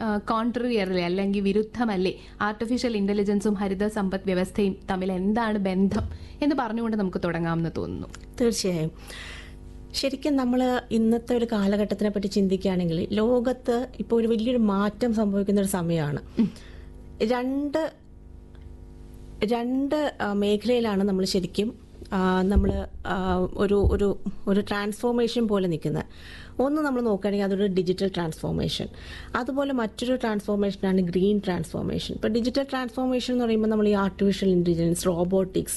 കോൺട്രറിയറിലെ അല്ലെങ്കിൽ വിരുദ്ധമല്ലേ ആർട്ടിഫിഷ്യൽ ഇന്റലിജൻസും ഹരിത സമ്പദ് വ്യവസ്ഥയും തമ്മിൽ എന്താണ് ബന്ധം എന്ന് പറഞ്ഞുകൊണ്ട് നമുക്ക് തുടങ്ങാമെന്ന് തോന്നുന്നു തീർച്ചയായും ശരിക്കും നമ്മൾ ഇന്നത്തെ ഒരു കാലഘട്ടത്തിനെ പറ്റി ചിന്തിക്കുകയാണെങ്കിൽ ലോകത്ത് ഇപ്പോൾ ഒരു വലിയൊരു മാറ്റം സംഭവിക്കുന്ന ഒരു സമയമാണ് രണ്ട് രണ്ട് ആ, മേഖലയിലാണ് നമ്മൾ ശരിക്കും നമ്മൾ ഒരു ഒരു ഒരു ട്രാൻസ്ഫോർമേഷൻ പോലെ നിൽക്കുന്നത് ഒന്ന് നമ്മൾ നോക്കുകയാണെങ്കിൽ അതൊരു ഡിജിറ്റൽ ട്രാൻസ്ഫോർമേഷൻ അതുപോലെ മറ്റൊരു ട്രാൻസ്ഫോർമേഷനാണ് ഗ്രീൻ ട്രാൻസ്ഫോർമേഷൻ ഇപ്പോൾ ഡിജിറ്റൽ ട്രാൻസ്ഫോർമേഷൻ എന്ന് പറയുമ്പോൾ നമ്മൾ ഈ artificial intelligence robotics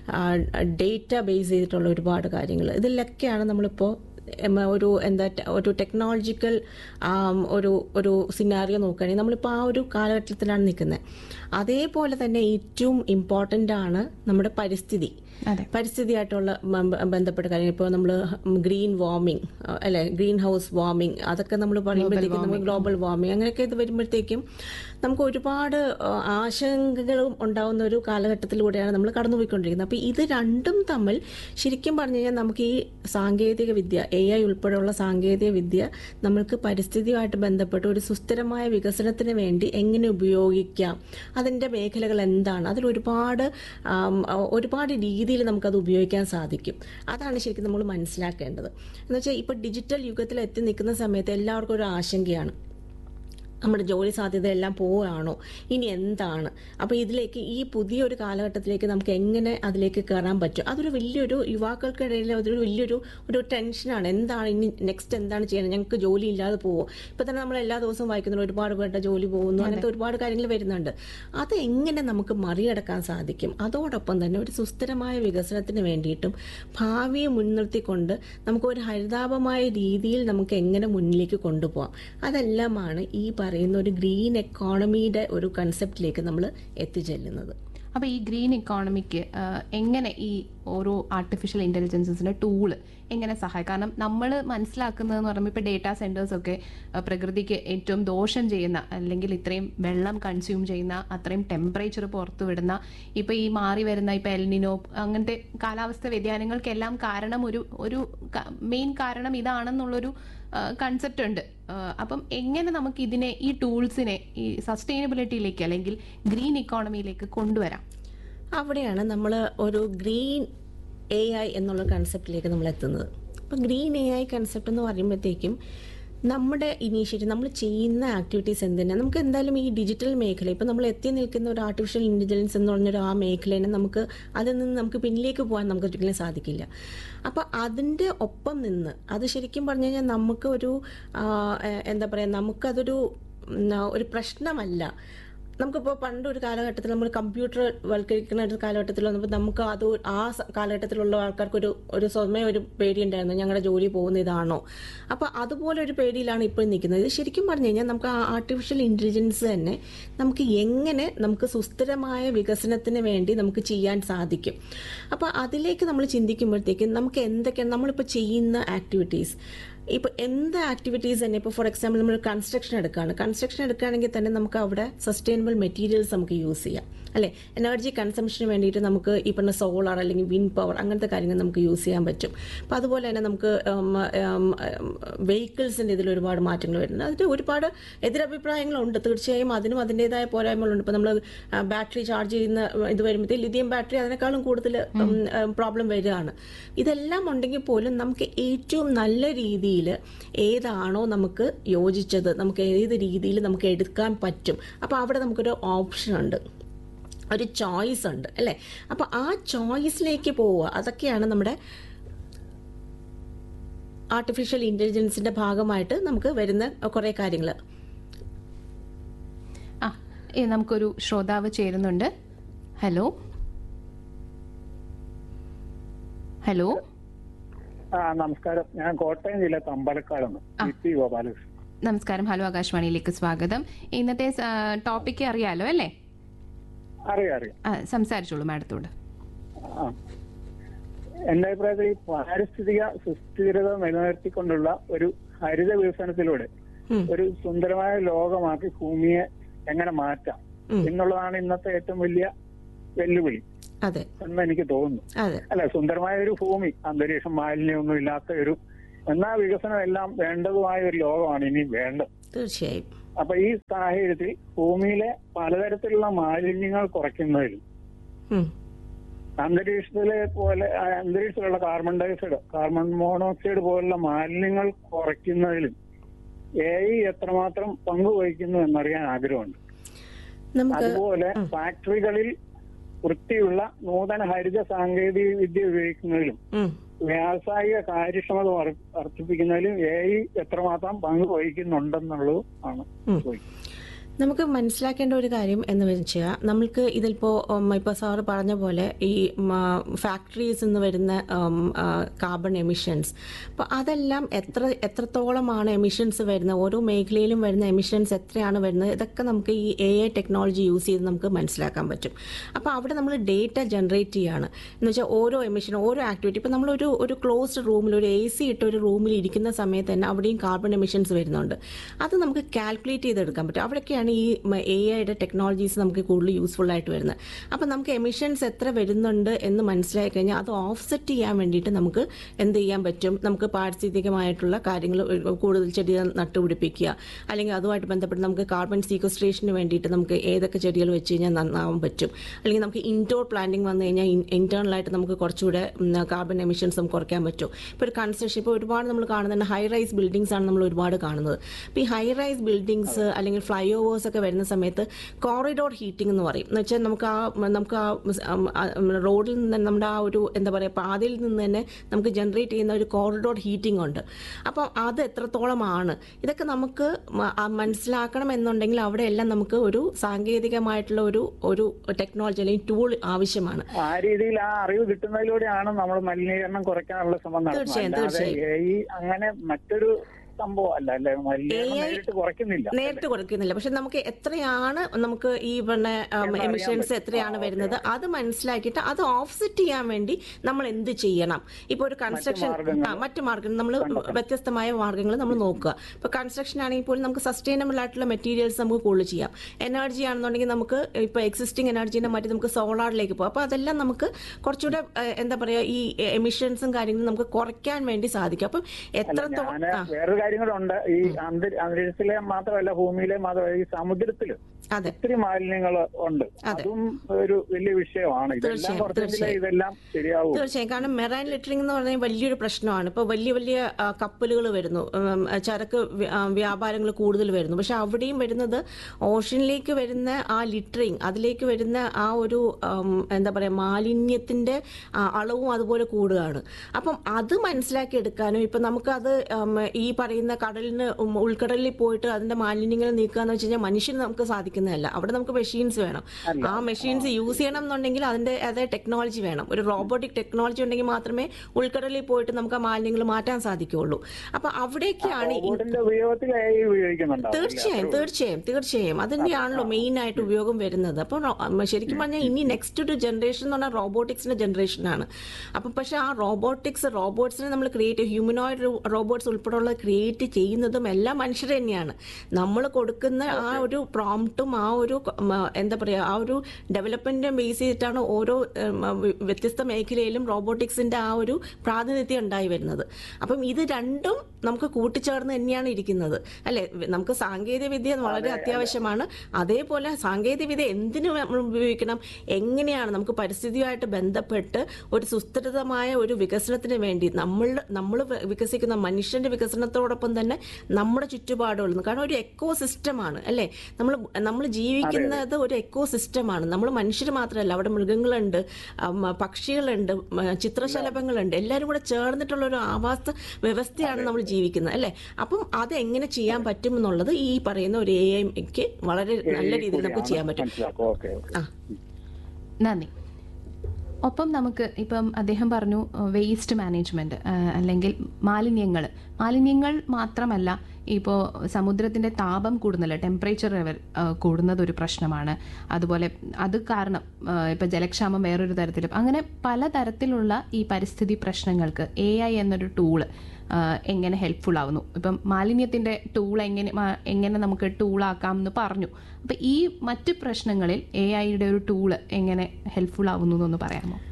data base ചെയ്തിട്ടുള്ള ഒരുപാട് കാര്യങ്ങൾ ഇതിലൊക്കെയാണ് നമ്മളിപ്പോൾ എം, ഒരു എന്താ ടെ- ഒരു ടെക്നോളജിക്കൽ ഒരു ഒരു സിനാറിയോ നോക്കുകയാണെങ്കിൽ നമ്മളിപ്പോൾ ആ ഒരു കാലഘട്ടത്തിലാണ് നിൽക്കുന്നത് അതേപോലെ തന്നെ ഏറ്റവും ഇമ്പോർട്ടൻ്റ് ആണ് നമ്മുടെ പരിസ്ഥിതി അതെ പരിസ്ഥിതിയായിട്ടുള്ള ബ- ബന്ധപ്പെട്ട കാര്യങ്ങൾ ഇപ്പോൾ നമ്മൾ ഗ്രീൻ വാർമിംഗ് അല്ലെ ഗ്രീൻ ഹൗസ് വാർമിംഗ് അതൊക്കെ നമ്മൾ പറയുമ്പോഴത്തേക്കും നമ്മൾ ഗ്ലോബൽ വാർമിംഗ് അങ്ങനെയൊക്കെ ഇത് വരുമ്പോഴത്തേക്കും നമുക്ക് ഒരുപാട് ആ, ആശങ്കകളും ഉണ്ടാവുന്ന ഒരു കാലഘട്ടത്തിലൂടെയാണ് നമ്മൾ കടന്നുപോയിക്കൊണ്ടിരിക്കുന്നത് അപ്പോൾ ഇത് രണ്ടും തമ്മിൽ ശരിക്കും പറഞ്ഞു കഴിഞ്ഞാൽ നമുക്ക് ഈ സാങ്കേതിക വിദ്യ എ ഐ ഉൾപ്പെടെയുള്ള സാങ്കേതിക വിദ്യ നമ്മൾക്ക് പരിസ്ഥിതിയുമായിട്ട് ബന്ധപ്പെട്ട് ഒരു സുസ്ഥിരമായ വികസനത്തിന് വേണ്ടി എങ്ങനെ ഉപയോഗിക്കാം അതിൻ്റെ മേഖലകൾ എന്താണ് അതിൽ ഒരുപാട് ആം, ഒരുപാട് രീതിയിൽ നമുക്കത് ഉപയോഗിക്കാൻ സാധിക്കും അതാണ് ശരിക്കും നമ്മൾ മനസ്സിലാക്കേണ്ടത് എന്ന് വെച്ചാൽ ഇപ്പോൾ ഡിജിറ്റൽ യുഗത്തിൽ എത്തി നിൽക്കുന്ന സമയത്ത് എല്ലാവർക്കും ഒരു ആശങ്കയാണ് നമ്മുടെ ജോലി സാധ്യത എല്ലാം പോവുകയാണോ ഇനി എന്താണ് അപ്പോൾ ഇതിലേക്ക് ഈ പുതിയൊരു കാലഘട്ടത്തിലേക്ക് നമുക്ക് എങ്ങനെ അതിലേക്ക് കയറാൻ പറ്റും അതൊരു വലിയൊരു യുവാക്കൾക്കിടയിൽ അതൊരു വലിയൊരു ഒരു ടെൻഷനാണ് എന്താണ് ഇനി നെക്സ്റ്റ് എന്താണ് ചെയ്യണം ഞങ്ങൾക്ക് ജോലി ഇല്ലാതെ പോവോ ഇപ്പം തന്നെ നമ്മൾ എല്ലാ ദിവസവും വായിക്കുന്ന ഒരുപാട് പേരുടെ ജോലി പോകുന്നു അങ്ങനത്തെ ഒരുപാട് കാര്യങ്ങൾ വരുന്നുണ്ട് അത് എങ്ങനെ നമുക്ക് മറികടക്കാൻ സാധിക്കും അതോടൊപ്പം തന്നെ ഒരു സുസ്ഥിരമായ വികസനത്തിന് വേണ്ടിയിട്ടും ഭാവിയെ മുൻനിർത്തിക്കൊണ്ട് നമുക്ക് ഒരു ഹരിതാപമായ രീതിയിൽ നമുക്ക് എങ്ങനെ മുന്നിലേക്ക് കൊണ്ടുപോകാം അതെല്ലാമാണ് ഈ പറയുന്ന ഒരു ഗ്രീൻ എക്കോണമിയുടെ ഒരു കൺസെപ്റ്റിലേക്ക് നമ്മൾ എത്തിച്ചെല്ലുന്നത് അപ്പൊ ഈ ഗ്രീൻ ഇക്കോണമിക്ക് എങ്ങനെ ഈ ഓരോ ആർട്ടിഫിഷ്യൽ ഇന്റലിജൻസിന്റെ ടൂള് എങ്ങനെ സഹായിക്കും കാരണം നമ്മൾ മനസ്സിലാക്കുന്നതെന്ന് പറയുമ്പോൾ ഇപ്പൊ ഡേറ്റാ സെന്റേഴ്സ് ഒക്കെ ആ, പ്രകൃതിക്ക് ഏറ്റവും ദോഷം ചെയ്യുന്ന അല്ലെങ്കിൽ ഇത്രയും വെള്ളം കൺസ്യൂം ചെയ്യുന്ന അത്രയും ടെമ്പറേച്ചർ പുറത്തു വിടുന്ന ഇപ്പൊ ഈ മാറി വരുന്ന ഇപ്പൊ എൽനിനോ അങ്ങനത്തെ കാലാവസ്ഥ വ്യതിയാനങ്ങൾക്കെല്ലാം കാരണം ഒരു ഒരു മെയിൻ കാരണം ഇതാണെന്നുള്ളൊരു കൺസെപ്റ്റ് ഉണ്ട് ആ, അപ്പം എങ്ങനെ നമുക്ക് ഇതിനെ ഈ ടൂൾസിനെ ഈ സസ്റ്റൈനബിലിറ്റിയിലേക്ക് അല്ലെങ്കിൽ ഗ്രീൻ ഇക്കോണമിയിലേക്ക് കൊണ്ടുവരാം അവിടെയാണ് നമ്മൾ ഒരു ഗ്രീൻ എ ഐ എന്നുള്ള കൺസെപ്റ്റിലേക്ക് നമ്മൾ എത്തുന്നത് അപ്പം ഗ്രീൻ എ ഐ കൺസെപ്റ്റ് എന്ന് പറയുമ്പോഴത്തേക്കും നമ്മുടെ ഇനീഷ്യേറ്റീവ് നമ്മൾ ചെയ്യുന്ന ആക്ടിവിറ്റീസ് എന്തിനാണ് നമുക്ക് എന്തായാലും ഈ ഡിജിറ്റൽ മേഖല ഇപ്പം നമ്മൾ എത്തി നിൽക്കുന്ന ഒരു ആർട്ടിഫിഷ്യൽ ഇൻ്റലിജൻസ് എന്ന് പറഞ്ഞൊരു ആ മേഖലയെ നമുക്ക് അതിൽ നിന്ന് നമുക്ക് പിന്നിലേക്ക് പോകാൻ നമുക്ക് ഒരിക്കലും സാധിക്കില്ല അപ്പോൾ അതിൻ്റെ ഒപ്പം നിന്ന് അത് ശരിക്കും പറഞ്ഞു കഴിഞ്ഞാൽ നമുക്ക് ഒരു ആ, എ- എന്താ പറയുക നമുക്കതൊരു ഉം, ഒരു പ്രശ്നമല്ല നമുക്കിപ്പോൾ പണ്ട് ഒരു കാലഘട്ടത്തിൽ നമ്മൾ കമ്പ്യൂട്ടർ വൽക്കരിക്കുന്ന ഒരു കാലഘട്ടത്തിൽ വന്നപ്പോൾ നമുക്ക് അത് ആ സ- കാലഘട്ടത്തിലുള്ള ആൾക്കാർക്ക് ഒരു ഒരു സ്വയമേ ഒരു പേടിയുണ്ടായിരുന്നു ഞങ്ങളുടെ ജോലി പോകുന്ന ഇതാണോ അപ്പോൾ അതുപോലെ ഒരു പേടിയിലാണ് ഇപ്പോൾ നിൽക്കുന്നത് ഇത് ശരിക്കും പറഞ്ഞു കഴിഞ്ഞാൽ നമുക്ക് ആ ആർട്ടിഫിഷ്യൽ ഇൻ്റലിജൻസ് തന്നെ നമുക്ക് എങ്ങനെ നമുക്ക് സുസ്ഥിരമായ വികസനത്തിന് വേണ്ടി നമുക്ക് ചെയ്യാൻ സാധിക്കും അപ്പോൾ അതിലേക്ക് നമ്മൾ ചിന്തിക്കുമ്പോഴത്തേക്കും നമുക്ക് എന്തൊക്കെയാണ് നമ്മളിപ്പോൾ ചെയ്യുന്ന ആക്ടിവിറ്റീസ് ഇപ്പോൾ എന്ത് ആക്ടിവിറ്റീസ് തന്നെ ഇപ്പോൾ ഫോർ എക്സാമ്പിൾ നമ്മൾ കൺസ്ട്രക്ഷൻ എടുക്കുകയാണ് കൺസ്ട്രക്ഷൻ എടുക്കുകയാണെങ്കിൽ തന്നെ നമുക്ക് അവിടെ സസ്റ്റൈനബിൾ മെറ്റീരിയൽസ് നമുക്ക് യൂസ് ചെയ്യാം അല്ലേ എനർജി കൺസംഷന് വേണ്ടിയിട്ട് നമുക്ക് ഈ പറഞ്ഞ സോളാർ അല്ലെങ്കിൽ വിൻഡ് പവർ അങ്ങനത്തെ കാര്യങ്ങൾ നമുക്ക് യൂസ് ചെയ്യാൻ പറ്റും അപ്പോൾ അതുപോലെ തന്നെ നമുക്ക് വെഹിക്കിൾസിൻ്റെ ഇതിൽ ഒരുപാട് മാറ്റങ്ങൾ വരുന്നുണ്ട് അതിന് ഒരുപാട് എതിരഭിപ്രായങ്ങളുണ്ട് തീർച്ചയായും അതിനും അതിൻ്റെതായ പോരായ്മകളുണ്ട് ഇപ്പോൾ നമ്മൾ ബാറ്ററി ചാർജ് ചെയ്യുന്ന ഇത് വരുമ്പോഴത്തേക്ക് ലിഥിയം ബാറ്ററി അതിനേക്കാളും കൂടുതൽ പ്രോബ്ലം വരികയാണ് ഇതെല്ലാം ഉണ്ടെങ്കിൽ പോലും നമുക്ക് ഏറ്റവും നല്ല രീതിയിൽ ഏതാണോ നമുക്ക് യോജിച്ചത് നമുക്ക് ഏത് രീതിയിൽ നമുക്ക് എടുക്കാൻ പറ്റും അപ്പോൾ അവിടെ നമുക്കൊരു ഓപ്ഷൻ ഉണ്ട് ഒരു ചോയ്സ് ഉണ്ട് അല്ലേ അപ്പോൾ ആ ചോയ്സിലേക്ക് പോവുക അതൊക്കെയാണ് നമ്മുടെ ആർട്ടിഫിഷ്യൽ ഇൻ്റലിജൻസിൻ്റെ ഭാഗമായിട്ട് നമുക്ക് വരുന്ന കുറേ കാര്യങ്ങൾ ആ ഏ, നമുക്കൊരു ശ്രോതാവ് ചേരുന്നുണ്ട് ഹലോ ഹലോ ആ നമസ്കാരം ഞാൻ കോട്ടയം ജില്ല തമ്പലക്കാടാണ് ആ. പി പി ഗോപാലകൃഷ്ണൻ നമസ്കാരം ഹലോ ആകാശവാണിയിലേക്ക് സ്വാഗതം ഇന്നത്തെ ടോപ്പിക്ക് അറിയാലോ അല്ലേ അറിയാം അറിയാം ആ, സംസാരിച്ചോളൂ മാഡത്തോട് ആ എന്റെ അഭിപ്രായത്തിൽ ഈ പാരിസ്ഥിതിക സുസ്ഥിരത നിലനിർത്തിക്കൊണ്ടുള്ള ഒരു ഹരിത വികസനത്തിലൂടെ ഉം. ഒരു സുന്ദരമായ ലോകമാക്കി ഭൂമിയെ എങ്ങനെ മാറ്റാം ഉം. എന്നുള്ളതാണ് ഇന്നത്തെ ഏറ്റവും വലിയ വെല്ലുവിളി അതെ എന്ന് എനിക്ക് തോന്നുന്നു അതെ അല്ല സുന്ദരമായ ഒരു ഭൂമി അന്തരീക്ഷം മാലിന്യമൊന്നും ഇല്ലാത്ത ഒരു എന്നാ വികസനം എല്ലാം വേണ്ടതുമായ ഒരു ലോകമാണ് ഇനി വേണ്ടത് തീർച്ചയായും അപ്പൊ ഈ സാഹചര്യത്തിൽ ഭൂമിയിലെ പലതരത്തിലുള്ള മാലിന്യങ്ങൾ കുറയ്ക്കുന്നതിലും ഉം. അന്തരീക്ഷത്തിലെ പോലെ ആ, അന്തരീക്ഷത്തിലുള്ള കാർബൺ ഡയോക്സൈഡ് കാർബൺ മോണോക്സൈഡ് പോലുള്ള മാലിന്യങ്ങൾ കുറയ്ക്കുന്നതിലും എ ഐ എത്രമാത്രം പങ്കുവഹിക്കുന്നു എന്നറിയാൻ ആഗ്രഹമുണ്ട് നമുക്ക് അതുപോലെ ഫാക്ടറികളിൽ വൃത്തിയുള്ള നൂതന ഹരിത സാങ്കേതിക വിദ്യ ഉപയോഗിക്കുന്നതിലും ഉം. വ്യാവസായിക കാര്യക്ഷമത വർ- വർദ്ധിപ്പിക്കുന്നതിലും എ ഐ എത്രമാത്രം പങ്ക് വഹിക്കുന്നുണ്ടെന്നുള്ളത് ആണ് ഉം. ചോദിക്കുന്നത് നമുക്ക് മനസ്സിലാക്കേണ്ട ഒരു കാര്യം എന്ന് വെച്ചാൽ നമ്മൾക്ക് ഇതിലിപ്പോൾ ഇപ്പോൾ സാറ് പറഞ്ഞ പോലെ ഈ ഫാക്ടറീസ് നിന്ന് വരുന്ന കാർബൺ എമിഷൻസ് അപ്പോൾ അതെല്ലാം എത്ര എത്രത്തോളമാണ് എമിഷൻസ് വരുന്നത് ഓരോ മേഖലയിലും വരുന്ന എമിഷൻസ് എത്രയാണ് വരുന്നത് ഇതൊക്കെ നമുക്ക് ഈ എ ഐ ടെക്നോളജി യൂസ് ചെയ്ത് നമുക്ക് മനസ്സിലാക്കാൻ പറ്റും അപ്പോൾ അവിടെ നമ്മൾ ഡേറ്റ ജനറേറ്റ് ചെയ്യാണ് എന്ന് വെച്ചാൽ ഓരോ എമിഷൻ ഓരോ ആക്ടിവിറ്റി ഇപ്പോൾ നമ്മളൊരു ഒരു ക്ലോസ്ഡ് റൂമിൽ ഒരു എ സി ഇട്ട ഒരു റൂമിൽ ഇരിക്കുന്ന സമയത്ത് തന്നെ അവിടെയും കാർബൺ എമിഷൻസ് വരുന്നുണ്ട് അത് നമുക്ക് കാൽക്കുലേറ്റ് ചെയ്തെടുക്കാൻ പറ്റും അവിടെയൊക്കെയാണ് ഈ എ ഐയുടെ ടെക്നോളജീസ് നമുക്ക് കൂടുതൽ യൂസ്ഫുൾ ആയിട്ട് വരുന്നത് അപ്പം നമുക്ക് എമിഷൻസ് എത്ര വരുന്നുണ്ട് എന്ന് മനസ്സിലായി കഴിഞ്ഞാൽ അത് ഓഫ്സെറ്റ് ചെയ്യാൻ വേണ്ടിയിട്ട് നമുക്ക് എന്ത് ചെയ്യാൻ പറ്റും നമുക്ക് പാരിസ്ഥിതികമായിട്ടുള്ള കാര്യങ്ങൾ കൂടുതൽ ചെടികൾ നട്ടുപിടിപ്പിക്കുക അല്ലെങ്കിൽ അതുമായിട്ട് ബന്ധപ്പെട്ട് നമുക്ക് കാർബൺ സീക്വസ്ട്രേഷന് വേണ്ടിയിട്ട് നമുക്ക് ഏതൊക്കെ ചെടികൾ വെച്ച് കഴിഞ്ഞാൽ നന്നാവാൻ പറ്റും അല്ലെങ്കിൽ നമുക്ക് ഇൻഡോർ പ്ലാന്റിംഗ് വന്നു കഴിഞ്ഞാൽ ഇന്റേണലായിട്ട് നമുക്ക് കുറച്ചുകൂടെ കാർബൺ എമിഷൻസ് നമുക്ക് കുറയ്ക്കാൻ പറ്റും ഇപ്പോൾ ഒരു കൺസ്ട്രക്ഷൻ ഇപ്പോൾ ഒരുപാട് നമ്മൾ കാണുന്നുണ്ട് ഹൈ റൈസ് ബിൽഡിങ്സ് ആണ് നമ്മൾ ഒരുപാട് കാണുന്നത് അപ്പോൾ ഈ ഹൈ റൈസ് ബിൽഡിങ്സ് അല്ലെങ്കിൽ ഫ്ലൈ ഓവേഴ്സ് ഒക്കെ വരുന്ന സമയത്ത് കോറിഡോർ ഹീറ്റിംഗ് എന്ന് പറയും എന്ന് വെച്ചാൽ നമുക്ക് ആ നമുക്ക് ആ ഉം, ആ, ഉം, റോഡിൽ നിന്ന് തന്നെ നമ്മുടെ ആ ഒരു എന്താ പറയുക പാതയിൽ നിന്ന് തന്നെ നമുക്ക് ജനറേറ്റ് ചെയ്യുന്ന ഒരു കോറിഡോർ ഹീറ്റിംഗ് ഉണ്ട് അപ്പം അത് എത്രത്തോളമാണ് ഇതൊക്കെ നമുക്ക് മ- ആ മനസ്സിലാക്കണം എന്നുണ്ടെങ്കിൽ അവിടെ എല്ലാം നമുക്ക് ഒരു സാങ്കേതികമായിട്ടുള്ള ഒരു ഒരു ടെക്നോളജി അല്ലെങ്കിൽ ടൂൾ ആവശ്യമാണ് ആ രീതിയിൽ ആ അറിവ് കിട്ടുന്നതിലൂടെയാണ് നമ്മൾ മലിനീകരണം കുറയ്ക്കാനുള്ള ശ്രമം തീർച്ചയായും, നടത്തുന്നത് അല്ലാതെ തീർച്ചയായും. എ ഐ അങ്ങനെ മറ്റൊരു സംഭവം അല്ല അല്ലെ മലിനീകരണം AI നേരിട്ട് കുറയ്ക്കുന്നില്ല നേരിട്ട് കൊടുക്കുന്നില്ല പക്ഷെ നമുക്ക് എത്രയാണ് നമുക്ക് ഈ പറഞ്ഞ എന്നറിയാൻ എമിഷൻസ് പറ്റും. എത്രയാണ് ആ, വരുന്നത് അത് മനസ്സിലാക്കിയിട്ട് അത് ഓഫ്സെറ്റ് ചെയ്യാൻ വേണ്ടി നമ്മൾ എന്ത് ചെയ്യണം ഇപ്പൊ ഒരു കൺസ്ട്രക്ഷൻ മാർഗ്ഗങ്ങൾ. മറ്റു മാർഗ്ഗങ്ങൾ നമ്മൾ വ്യത്യസ്തമായ മാർഗ്ഗങ്ങൾ നമ്മൾ നോക്കുക ഇപ്പൊ കൺസ്ട്രക്ഷൻ ആണെങ്കിൽ പോലും നമുക്ക് സസ്റ്റൈനബിൾ ആയിട്ടുള്ള മെറ്റീരിയൽസ് നമുക്ക് കൂടുതൽ ചെയ്യാം എനർജി ആണെന്നുണ്ടെങ്കിൽ നമുക്ക് ഇപ്പൊ എക്സിസ്റ്റിംഗ് എനർജീനെ മാറ്റി നമുക്ക് സോളാറിലേക്ക് പോകാം അപ്പൊ അതെല്ലാം നമുക്ക് കുറച്ചുകൂടെ ഏഹ്, എന്താ പറയാ ഈ എമിഷൻസും കാര്യങ്ങളും നമുക്ക് കുറയ്ക്കാൻ വേണ്ടി സാധിക്കും അപ്പം ഞാന് എത്രത്തോളം ആ, വേറൊരു കാര്യം കൂടെ ഉണ്ട് ഈ അന്തരി- അന്തരീക്ഷത്തിലെ മാത്രമല്ല ഭൂമിയിലെ മാത്രമല്ല ഈ സമുദ്രത്തില് അതെ ഒത്തിരി മാലിന്യങ്ങൾ ഉണ്ട് അതെ. അതും ഒരു വലിയ വിഷയമാണ് ഇതെല്ലാം തീർച്ചയായും, കുറച്ചെങ്കിലേ തീർച്ചയായും. ഇതെല്ലാം ശരിയാവൂ തീർച്ചയായും കാരണം മെറൈൻ ലിറ്ററിംഗ് എന്ന് പറഞ്ഞാൽ വലിയൊരു പ്രശ്നമാണ് ഇപ്പോൾ വലിയ വലിയ കപ്പലുകൾ വരുന്നു ഉം, ചരക്ക് വ്യാപാരങ്ങൾ കൂടുതൽ വരുന്നു പക്ഷെ അവിടെയും വരുന്നത് ഓഷനിലേക്ക് വരുന്ന ആ ലിറ്ററിങ് അതിലേക്ക് വരുന്ന ആ ഒരു ഉം, എന്താ പറയുക മാലിന്യത്തിന്റെ ആ, അളവും അതുപോലെ കൂടുകയാണ് അപ്പം അത് മനസ്സിലാക്കി എടുക്കാനും ഇപ്പം നമുക്കത് ഉം, ഈ പറയുന്ന കടലിന് ഉം, ഉൾക്കടലിൽ പോയിട്ട് അതിന്റെ മാലിന്യങ്ങൾ നീക്കുക എന്ന് വെച്ച് കഴിഞ്ഞാൽ മനുഷ്യന് നമുക്ക് സാധിക്കുന്നതല്ല അവിടെ നമുക്ക് മെഷീൻസ് വേണം ആ മെഷീൻസ് യൂസ് ചെയ്യണം എന്നുണ്ടെങ്കിൽ അതിന്റെ അതേ ടെക്നോളജി വേണം ഒരു റോബോട്ടിക് ടെക്നോളജി ഉണ്ടെങ്കിൽ മാത്രമേ ഉൾക്കടലിൽ പോയിട്ട് നമുക്ക് ആ മാലിന്യങ്ങൾ മാറ്റാൻ സാധിക്കുള്ളൂ അപ്പൊ അവിടേക്കാണ് ഈ- റോബോട്ടിന്റെ ഉപയോഗത്തിൽ എ ഐ ഉപയോഗിക്കുന്നുണ്ടാവും തീർച്ചയായും തീർച്ചയായും തീർച്ചയായും അതിന്റെയാണല്ലോ മെയിൻ ആയിട്ട് ഉപയോഗം വരുന്നത് അപ്പോൾ ശരിക്കും പറഞ്ഞാൽ ഇനി നെക്സ്റ്റ് ഒരു ജനറേഷൻ എന്ന് പറഞ്ഞാൽ റോബോട്ടിക്സിന്റെ ജനറേഷനാണ് അപ്പം പക്ഷെ ആ റോബോട്ടിക്സ് റോബോട്ട്സിനെ നമ്മൾ ക്രിയേറ്റ് ഹ്യൂമനോയിഡ് റോബോട്ട്സ് ഉൾപ്പെടെയുള്ള ക്രിയേറ്റ് ചെയ്യുന്നതും എല്ലാം മനുഷ്യർ തന്നെയാണ് നമ്മൾ കൊടുക്കുന്ന ആ ഒരു പ്രോംപ്റ്റും ആ ഒരു ഉം, എന്താ പറയുക ആ ഒരു ഡെവലപ്മെന്റിനെ ബേസ് ചെയ്തിട്ടാണ് ഓരോ ഉം, വ്യ- വ്യത്യസ്ത മേഖലയിലും റോബോട്ടിക്സിന്റെ ആ ഒരു പ്രാതിനിധ്യം ഉണ്ടായി വരുന്നത് അപ്പം ഇത് രണ്ടും നമുക്ക് കൂട്ടിച്ചേർന്ന് തന്നെയാണ് ഇരിക്കുന്നത് അല്ലെ നമുക്ക് സാങ്കേതിക വിദ്യ വളരെ അത്യാവശ്യമാണ് അതേപോലെ സാങ്കേതിക വിദ്യ എന്തിനു നമ്മൾ ഉപയോഗിക്കണം എങ്ങനെയാണ് നമുക്ക് പരിസ്ഥിതിയുമായിട്ട് ബന്ധപ്പെട്ട് ഒരു സുസ്ഥിരതമായ ഒരു വികസനത്തിന് വേണ്ടി നമ്മൾ നമ്മൾ വികസിക്കുന്ന മനുഷ്യന്റെ വികസനത്തോടൊപ്പം തന്നെ നമ്മുടെ ചുറ്റുപാടുകളും കാരണം ഒരു എക്കോ സിസ്റ്റമാണ് അല്ലെ നമ്മൾ നമ്മൾ ജീവിക്കുന്നത് ഒരു എക്കോ സിസ്റ്റമാണ് നമ്മൾ മനുഷ്യർ മാത്രമല്ല അവിടെ മൃഗങ്ങളുണ്ട് ഉം, പക്ഷികളുണ്ട് ഉം, ചിത്രശലഭങ്ങളുണ്ട് എല്ലാവരും കൂടെ ചേർന്നിട്ടുള്ള ഒരു ആവാസ വ്യവസ്ഥയാണ് നമ്മൾ ജീവിക്കുന്നത് അല്ലെ അപ്പം അത് എങ്ങനെ ചെയ്യാൻ പറ്റും എന്നുള്ളത് ഈ പറയുന്ന ഒരു എ ഐക്ക് വളരെ നല്ല രീതിയിൽ നമുക്ക് ചെയ്യാൻ പറ്റും മനസ്സിലാക്കും ഓക്കെ ഓക്കെ ആ നന്ദി ഒപ്പം നമുക്ക് ഇപ്പം അദ്ദേഹം പറഞ്ഞു വേസ്റ്റ് മാനേജ്മെന്റ് അല്ലെങ്കിൽ മാലിന്യങ്ങൾ മാലിന്യങ്ങൾ മാത്രമല്ല ഇപ്പോൾ സമുദ്രത്തിന്റെ താപം കൂടുന്നില്ല ടെമ്പറേച്ചർ ലെവൽ കൂടുന്നത് ഒരു പ്രശ്നമാണ് അതുപോലെ അത് കാരണം ഇപ്പം ജലക്ഷാമം വേറൊരു തരത്തിലും അങ്ങനെ പലതരത്തിലുള്ള ഈ പരിസ്ഥിതി പ്രശ്നങ്ങൾക്ക് എ ഐ എന്നൊരു ടൂള് എങ്ങനെ ഹെൽപ്ഫുൾ ആവുന്നു ഇപ്പം മാലിന്യത്തിന്റെ ടൂൾ എങ്ങനെ മാ- എങ്ങനെ നമുക്ക് ടൂളാക്കാം എന്ന് പറഞ്ഞു അപ്പം ഈ മറ്റ് പ്രശ്നങ്ങളിൽ എ ഐയുടെ ഒരു ടൂള് എങ്ങനെ ഹെൽപ്ഫുൾ ആവുന്നു എന്നൊന്ന് പറയാമോ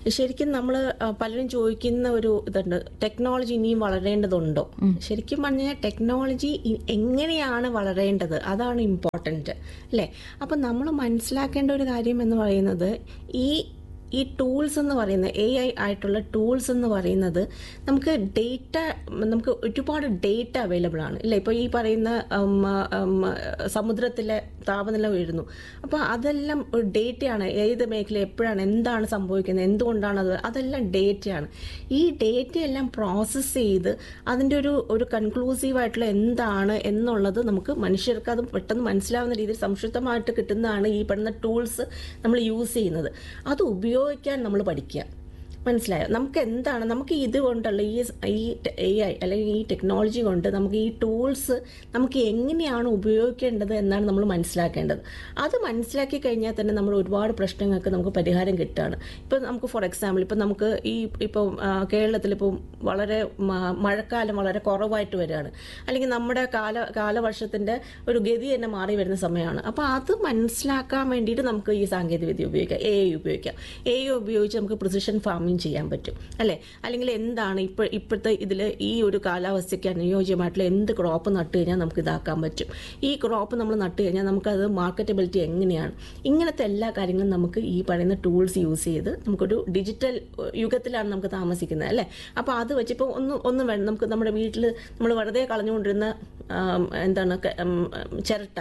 ശരിക്കും നമ്മൾ പലരും ചോദിക്കുന്ന ഒരു ഇതുണ്ട് ടെക്നോളജി ഇനിയും വളരേണ്ടതുണ്ടോ ശരിക്കും പറഞ്ഞാൽ ടെക്നോളജി ഇ- എങ്ങനെയാണ് വളരേണ്ടത് അതാണ് ഇമ്പോർട്ടൻറ്റ് അല്ലേ അപ്പം നമ്മൾ മനസ്സിലാക്കേണ്ട ഒരു കാര്യം എന്ന് പറയുന്നത് ഈ ഈ ടൂൾസ് എന്ന് പറയുന്ന എ ഐ ആയിട്ടുള്ള ടൂൾസ് എന്ന് പറയുന്നത് നമുക്ക് ഡേറ്റ നമുക്ക് ഒരുപാട് ഡേറ്റ അവൈലബിൾ ആണ് ഇല്ലേ ഇപ്പോൾ ഈ പറയുന്ന ഉം, ഉം, സമുദ്രത്തിലെ താപനില ഉയരുന്നു അപ്പോൾ അതെല്ലാം ഒരു ഡേറ്റയാണ് ഏത് മേഖല എപ്പോഴാണ് എന്താണ് സംഭവിക്കുന്നത് എന്തുകൊണ്ടാണ് അത് അതെല്ലാം ഡേറ്റയാണ് ഈ ഡേറ്റ എല്ലാം പ്രോസസ്സ് ചെയ്ത് അതിൻ്റെ ഒരു ഒരു കൺക്ലൂസീവ് ആയിട്ടുള്ള എന്താണ് എന്നുള്ളത് നമുക്ക് മനുഷ്യർക്ക് അത് പെട്ടെന്ന് മനസ്സിലാവുന്ന രീതിയിൽ സംക്ഷിപ്തമായിട്ട് കിട്ടുന്നതാണ് ഈ പറയുന്ന ടൂൾസ് നമ്മൾ യൂസ് ചെയ്യുന്നത് അത് ഉപയോഗിക്കാൻ നമ്മൾ പഠിക്കുക മനസ്സിലായോ നമുക്ക് എന്താണ് നമുക്ക് ഇത് കൊണ്ടുള്ള ഈ ഈ എ ഐ അല്ലെങ്കിൽ ഈ ടെക്നോളജി കൊണ്ട് നമുക്ക് ഈ ടൂൾസ് നമുക്ക് എങ്ങനെയാണ് ഉപയോഗിക്കേണ്ടത് എന്നാണ് നമ്മൾ മനസ്സിലാക്കേണ്ടത് അത് മനസ്സിലാക്കി കഴിഞ്ഞാൽ തന്നെ നമ്മൾ ഒരുപാട് പ്രശ്നങ്ങൾക്ക് നമുക്ക് പരിഹാരം കിട്ടുകയാണ് ഇപ്പം നമുക്ക് ഫോർ എക്സാമ്പിൾ ഇപ്പം നമുക്ക് ഈ ഇപ്പം കേരളത്തിൽ ഇപ്പം വളരെ മ- മഴക്കാലം വളരെ കുറവായിട്ട് വരികയാണ് അല്ലെങ്കിൽ നമ്മുടെ കാല കാലവർഷത്തിൻ്റെ ഒരു ഗതി തന്നെ മാറി വരുന്ന സമയമാണ് അപ്പോൾ അത് മനസ്സിലാക്കാൻ വേണ്ടിയിട്ട് നമുക്ക് ഈ സാങ്കേതികവിദ്യ ഉപയോഗിക്കാം എ ഐ ഉപയോഗിക്കാം എ ഐ ഉപയോഗിച്ച് നമുക്ക് പ്രിസിഷൻ ഫാമിംഗ് ചെയ്യാൻ പറ്റും അല്ലേ അല്ലെങ്കിൽ എന്താണ് ഇപ്പോൾ ഇപ്പോഴത്തെ ഇതിൽ ഈ ഒരു കാലാവസ്ഥയ്ക്ക് അനുയോജ്യമായിട്ടുള്ള എന്ത് ക്രോപ്പ് നട്ട് കഴിഞ്ഞാൽ നമുക്ക് ഇതാക്കാൻ പറ്റും ഈ ക്രോപ്പ് നമ്മൾ നട്ട് കഴിഞ്ഞാൽ നമുക്കത് മാർക്കറ്റബിലിറ്റി എങ്ങനെയാണ് ഇങ്ങനത്തെ എല്ലാ കാര്യങ്ങളും നമുക്ക് ഈ പറയുന്ന ടൂൾസ് യൂസ് ചെയ്ത് നമുക്കൊരു ഡിജിറ്റൽ യുഗത്തിലാണ് നമുക്ക് താമസിക്കുന്നത് അല്ലേ അപ്പോൾ അത് വെച്ചിപ്പോൾ ഒന്നും ഒന്നും വേണം നമുക്ക് നമ്മുടെ വീട്ടിൽ നമ്മൾ വെറുതെ കളഞ്ഞുകൊണ്ടിരുന്ന ആം, എന്താണ് ക- ഉം, ചിരട്ട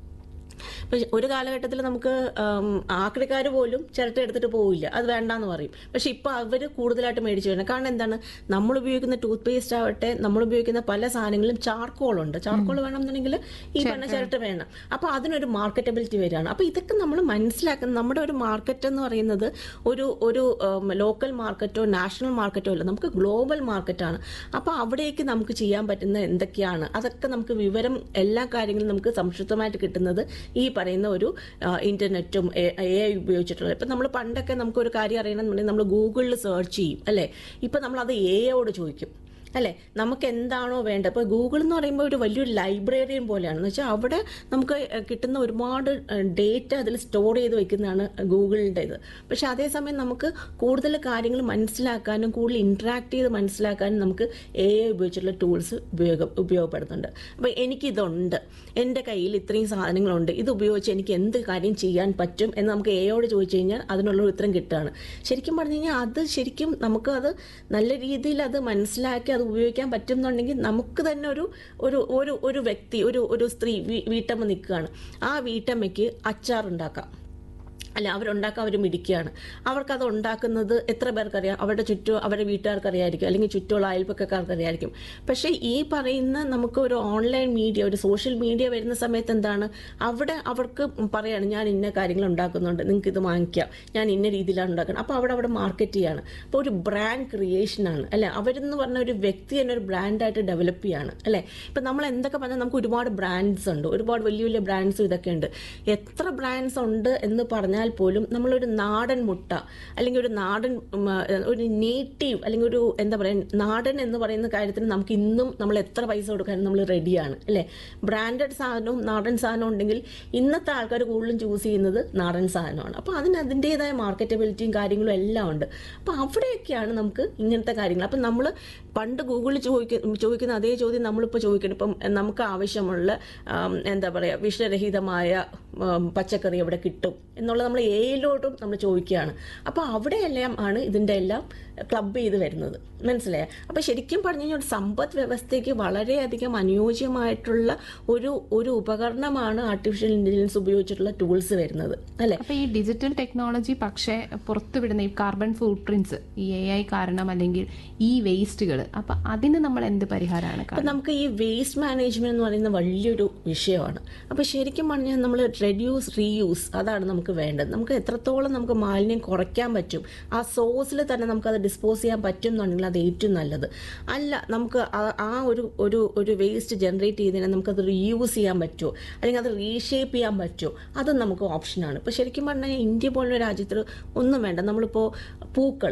പക്ഷെ ഒരു കാലഘട്ടത്തിൽ നമുക്ക് ആക്രിക്കാർ പോലും ചിരട്ട എടുത്തിട്ട് പോവില്ല അത് വേണ്ടാന്ന് പറയും പക്ഷെ ഇപ്പൊ അവർ കൂടുതലായിട്ട് മേടിച്ചു വരുന്നത് കാരണം എന്താണ് നമ്മൾ ഉപയോഗിക്കുന്ന ടൂത്ത് പേസ്റ്റ് ആവട്ടെ നമ്മൾ ഉപയോഗിക്കുന്ന പല സാധനങ്ങളിലും ചാർക്കോൾ ഉണ്ട് ചാർക്കോൾ വേണമെന്നുണ്ടെങ്കിൽ ഈ പറഞ്ഞ ചിരട്ട വേണം അപ്പൊ അതിനൊരു മാർക്കറ്റബിലിറ്റി വരികയാണ് അപ്പൊ ഇതൊക്കെ നമ്മൾ മനസ്സിലാക്കുന്ന നമ്മുടെ ഒരു മാർക്കറ്റ് എന്ന് പറയുന്നത് ഒരു ഒരു ലോക്കൽ മാർക്കറ്റോ നാഷണൽ മാർക്കറ്റോ അല്ല നമുക്ക് ഗ്ലോബൽ മാർക്കറ്റാണ് അപ്പോൾ അവിടേക്ക് നമുക്ക് ചെയ്യാൻ പറ്റുന്ന എന്തൊക്കെയാണ് അതൊക്കെ നമുക്ക് വിവരം എല്ലാ കാര്യങ്ങളും നമുക്ക് സംക്ഷിപ്തമായിട്ട് കിട്ടുന്നത് ഈ പറയുന്ന ഒരു ആ, ഇന്റർനെറ്റും എ ഐ ഉപയോഗിച്ചിട്ടുള്ളത് ഇപ്പം നമ്മൾ പണ്ടൊക്കെ നമുക്ക് ഒരു കാര്യം അറിയണമെന്നുണ്ടെങ്കിൽ നമ്മൾ ഗൂഗിളിൽ സെർച്ച് ചെയ്യും അല്ലേ ഇപ്പം നമ്മൾ അത് എ ഐയോട് ചോദിക്കും അല്ലേ നമുക്ക് എന്താണോ വേണ്ടത് ഇപ്പോൾ ഗൂഗിൾ എന്ന് പറയുമ്പോൾ ഒരു വലിയൊരു ലൈബ്രറിയൻ പോലെയാണ് എന്ന് വെച്ചാൽ അവിടെ നമുക്ക് ഏഹ്, കിട്ടുന്ന ഒരുപാട് ഡേറ്റ അതിൽ സ്റ്റോർ ചെയ്ത് വെക്കുന്നതാണ് ഗൂഗിളിൻ്റെ ഇത് പക്ഷെ അതേസമയം നമുക്ക് കൂടുതൽ കാര്യങ്ങൾ മനസ്സിലാക്കാനും കൂടുതൽ ഇൻട്രാക്ട് ചെയ്ത് മനസ്സിലാക്കാനും നമുക്ക് എ ഐ ഉപയോഗിച്ചിട്ടുള്ള ടൂൾസ് ഉപയോഗം ഉപയോഗപ്പെടുന്നുണ്ട് അപ്പോൾ എനിക്കിതുണ്ട് എൻ്റെ കയ്യിൽ ഇത്രയും സാധനങ്ങളുണ്ട് ഇത് ഉപയോഗിച്ച് എനിക്ക് എന്ത് കാര്യം ചെയ്യാൻ പറ്റും എന്ന് നമുക്ക് എയോട് ചോദിച്ചു കഴിഞ്ഞാൽ അതിനുള്ള ഒരു ഉത്തരം കിട്ടുകയാണ് ശരിക്കും പറഞ്ഞു കഴിഞ്ഞാൽ അത് ശരിക്കും നമുക്ക് അത് നല്ല രീതിയിൽ അത് മനസ്സിലാക്കി അത് ഉപയോഗിക്കാൻ പറ്റും എന്നുണ്ടെങ്കിൽ നമുക്ക് തന്നെ ഒരു ഒരു ഒരു ഒരു വ്യക്തി ഒരു ഒരു സ്ത്രീ വീ- വീട്ടമ്മ നിൽക്കുകയാണ് ആ വീട്ടമ്മയ്ക്ക് അച്ചാർ ഉണ്ടാക്കാം അല്ല അവരുണ്ടാക്കാൻ അവർ മിടിക്കുകയാണ് അവർക്കത് ഉണ്ടാക്കുന്നത് എത്ര പേർക്കറിയാം അവരുടെ ചുറ്റും അവരുടെ വീട്ടുകാർക്ക് അറിയായിരിക്കും അല്ലെങ്കിൽ ചുറ്റുമുള്ള അയൽപ്പക്കക്കാർക്ക് അറിയായിരിക്കും പക്ഷേ ഈ പറയുന്ന നമുക്ക് ഒരു ഓൺലൈൻ മീഡിയ ഒരു സോഷ്യൽ മീഡിയ വരുന്ന സമയത്ത് എന്താണ് അവിടെ അവർക്ക് പറയാണ് ഞാൻ ഇന്ന കാര്യങ്ങൾ ഉണ്ടാക്കുന്നുണ്ട് നിങ്ങൾക്ക് ഇത് വാങ്ങിക്കാം ഞാൻ ഇന്ന രീതിയിലാണ് ഉണ്ടാക്കുന്നത് അപ്പോൾ അവിടെ അവിടെ മാർക്കറ്റ് ചെയ്യാണ് അപ്പോൾ ഒരു ബ്രാൻഡ് ക്രിയേഷനാണ് അല്ലേ അവരെന്ന് പറഞ്ഞ ഒരു വ്യക്തി തന്നെ ഒരു ബ്രാൻഡായിട്ട് ഡെവലപ്പ് ചെയ്യാണ് അല്ലേ ഇപ്പം നമ്മൾ എന്തൊക്കെ പറഞ്ഞാൽ നമുക്ക് ഒരുപാട് ബ്രാൻഡ്സ് ഉണ്ട് ഒരുപാട് വലിയ വലിയ ബ്രാൻഡ്സ് ഇതൊക്കെ ഉണ്ട് എത്ര ബ്രാൻഡ്സ് ഉണ്ട് എന്ന് പറഞ്ഞാൽ പോലും നമ്മളൊരു നാടൻ മുട്ട അല്ലെങ്കിൽ ഒരു നാടൻ ഉം, ആ, ഒരു നേറ്റീവ് അല്ലെങ്കിൽ ഒരു എന്താ പറയുക നാടൻ എന്ന് പറയുന്ന കാര്യത്തിന് നമുക്ക് ഇന്നും നമ്മൾ എത്ര പൈസ കൊടുക്കാനും നമ്മൾ റെഡിയാണ് അല്ലേ ബ്രാൻഡഡ് സാധനവും നാടൻ സാധനവും ഉണ്ടെങ്കിൽ ഇന്നത്തെ ആൾക്കാർ കൂടുതലും ചൂസ് ചെയ്യുന്നത് നാടൻ സാധനമാണ് അപ്പോൾ അതിന് അതിൻ്റെതായ മാർക്കറ്റബിലിറ്റിയും കാര്യങ്ങളും എല്ലാം ഉണ്ട് അപ്പോൾ അവിടെയൊക്കെയാണ് നമുക്ക് ഇങ്ങനത്തെ കാര്യങ്ങൾ അപ്പം നമ്മൾ പണ്ട് ഗൂഗിളിൽ ചോദിക്കുന്ന ചോദിക്കുന്ന അതേ ചോദ്യം നമ്മളിപ്പോൾ ചോദിക്കണം ഇപ്പം നമുക്ക് ആവശ്യമുള്ള ആം, എന്താ പറയുക വിഷരഹിതമായ ആം, പച്ചക്കറി എവിടെ കിട്ടും എന്നുള്ളത് നമ്മൾ ഏയിലോട്ടും നമ്മൾ ചോദിക്കുകയാണ് അപ്പോൾ അവിടെയെല്ലാം ആണ് ഇതിൻ്റെ എല്ലാം ക്ലബ് ചെയ്ത് വരുന്നത് മനസ്സിലായോ അപ്പോൾ ശരിക്കും പറഞ്ഞു കഴിഞ്ഞാൽ ഒരു സമ്പദ് വ്യവസ്ഥയ്ക്ക് വളരെയധികം അനുയോജ്യമായിട്ടുള്ള ഒരു ഒരു ഉപകരണമാണ് ആർട്ടിഫിഷ്യൽ ഇൻ്റലിജൻസ് ഉപയോഗിച്ചിട്ടുള്ള ടൂൾസ് വരുന്നത് അല്ലേ അപ്പൊ ഈ ഡിജിറ്റൽ ടെക്നോളജി പക്ഷേ പുറത്തുവിടുന്ന ഈ കാർബൺ ഫുട് പ്രിന്റ്സ് ഈ എ ഐ കാരണം അല്ലെങ്കിൽ ഈ വേസ്റ്റുകൾ അപ്പൊ അതിന് നമ്മൾ എന്ത് പരിഹാരമാണ് അപ്പം നമുക്ക് ഈ വേസ്റ്റ് മാനേജ്മെന്റ് എന്ന് പറയുന്ന വലിയൊരു വിഷയമാണ് അപ്പോൾ ശരിക്കും പറഞ്ഞാൽ നമ്മൾ റെഡ്യൂസ് റീയൂസ് അതാണ് നമുക്ക് വേണ്ടത് നമുക്ക് എത്രത്തോളം നമുക്ക് മാലിന്യം കുറയ്ക്കാൻ പറ്റും ആ സോഴ്സിൽ തന്നെ നമുക്കത് ഡിസ്പോസ് ചെയ്യാൻ പറ്റും എന്നുണ്ടെങ്കിൽ അത് ഏറ്റവും നല്ലത് അല്ല നമുക്ക് ആ- ആ ഒരു ഒരു ഒരു വേസ്റ്റ് ജനറേറ്റ് ചെയ്തതിനെ നമുക്കത് റീയൂസ് ചെയ്യാൻ പറ്റുമോ അല്ലെങ്കിൽ അത് റീഷേപ്പ് ചെയ്യാൻ പറ്റുമോ അത് നമുക്ക് ഓപ്ഷനാണ് ഇപ്പോൾ ശരിക്കും പറഞ്ഞാൽ ഇന്ത്യ പോലുള്ള രാജ്യത്തിൽ ഒന്നും വേണ്ട നമ്മളിപ്പോൾ പൂക്കൾ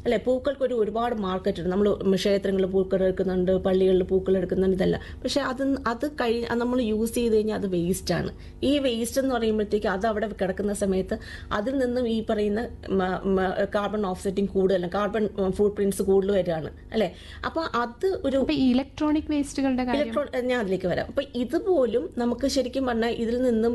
അല്ലെ പൂക്കൾക്ക് ഒരു ഒരുപാട് മാർക്കറ്റ് ഉണ്ട് നമ്മൾ ക്ഷേത്രങ്ങളിൽ പൂക്കൾ എടുക്കുന്നുണ്ട് പള്ളികളിൽ പൂക്കൾ എടുക്കുന്നുണ്ട് ഇതല്ല പക്ഷെ അത് അത് കഴി നമ്മൾ യൂസ് ചെയ്ത് കഴിഞ്ഞാൽ അത് വേസ്റ്റ് ആണ് ഈ വേസ്റ്റ് എന്ന് പറയുമ്പോഴത്തേക്ക് അത് അവിടെ കിടക്കുന്ന സമയത്ത് അതിൽ നിന്നും ഈ പറയുന്ന കാർബൺ ഓഫ്സെറ്റിംഗ് കൂടുതലാണ് കാർബൺ ഫുഡ് പ്രിന്റ്സ് കൂടുതൽ വരികയാണ് അല്ലെ അപ്പൊ അത് ഒരു അപ്പൊ ഈ ഇലക്ട്രോണിക് വേസ്റ്റുകളുടെ കാര്യം ഇലക്ട്രോൺ ഞാൻ അതിലേക്ക് വരാം അപ്പൊ ഇതുപോലും നമുക്ക് ശരിക്കും പറഞ്ഞാൽ ഇതിൽ നിന്നും